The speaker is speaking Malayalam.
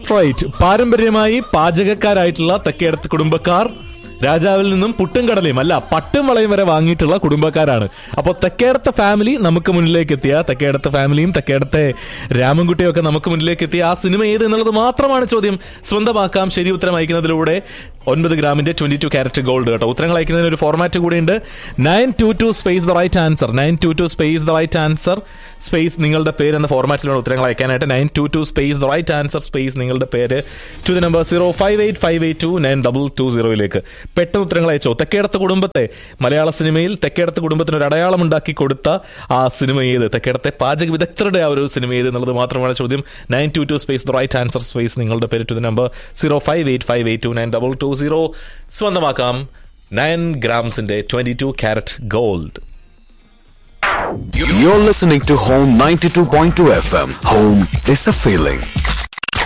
റൈറ്റ് പാരമ്പര്യമായി പാചകക്കാരായിട്ടുള്ള തെക്കേടത്ത് കുടുംബക്കാർ രാജാവിൽ നിന്നും പുട്ടും കടലയും അല്ല പട്ടും വളയും വരെ വാങ്ങിയിട്ടുള്ള കുടുംബക്കാരാണ് അപ്പോൾ തെക്കേടത്തെ ഫാമിലി നമുക്ക് മുന്നിലേക്ക് എത്തിയ തെക്കേടത്തെ ഫാമിലിയും തെക്കേടത്തെ രാമൻകുട്ടിയും ഒക്കെ നമുക്ക് മുന്നിലേക്ക് എത്തിയ ആ സിനിമ ഏത് എന്നുള്ളത് മാത്രമാണ് ചോദ്യം സ്വന്തമാക്കാം ശരി ഉത്തരം അയക്കുന്നതിലൂടെ ഒൻപത് ഗ്രാമിന്റെ ട്വന്റി ടു ക്യാരറ്റ് ഗോൾഡ് കേട്ടോ ഉത്തരങ്ങൾ അയക്കുന്നതിന് ഒരു ഫോർമാറ്റ് കൂടി ഉണ്ട് nine two two space the right answer nine two two space the right answer space നിങ്ങളുടെ പേര് എന്ന ഫോർമാറ്റിലാണ് ഉത്തരങ്ങൾ അയക്കാനായിട്ട് nine two two space the right answer space നിങ്ങളുടെ പേര് to the number zero five eight five eight two nine double two സീറോയിലേക്ക് പെട്ടെന്ന് ഉത്തരങ്ങൾ അയച്ചോ തെക്കേടത്ത് കുടുംബത്തെ മലയാള സിനിമയിൽ തെക്കേടത്ത് കുടുംബത്തിന് ഒരു അടയാളം ഉണ്ടാക്കി കൊടുത്ത ആ സിനിമ ഏത് തെക്കേടത്തെ പാചക വിദഗ്ധരുടെ ആ ഒരു സിനിമ ഏത് എന്നുള്ളത് മാത്രമാണ് ചോദ്യം nine two two space the right answer space നിങ്ങളുടെ പേര് to the number zero five eight five eight two nine double two zero സ്വന്തമാക്കാം നയൻ ഗ്രാംസിന്റെ twenty two carat gold You're listening to Home 92.2 FM. Home is a feeling.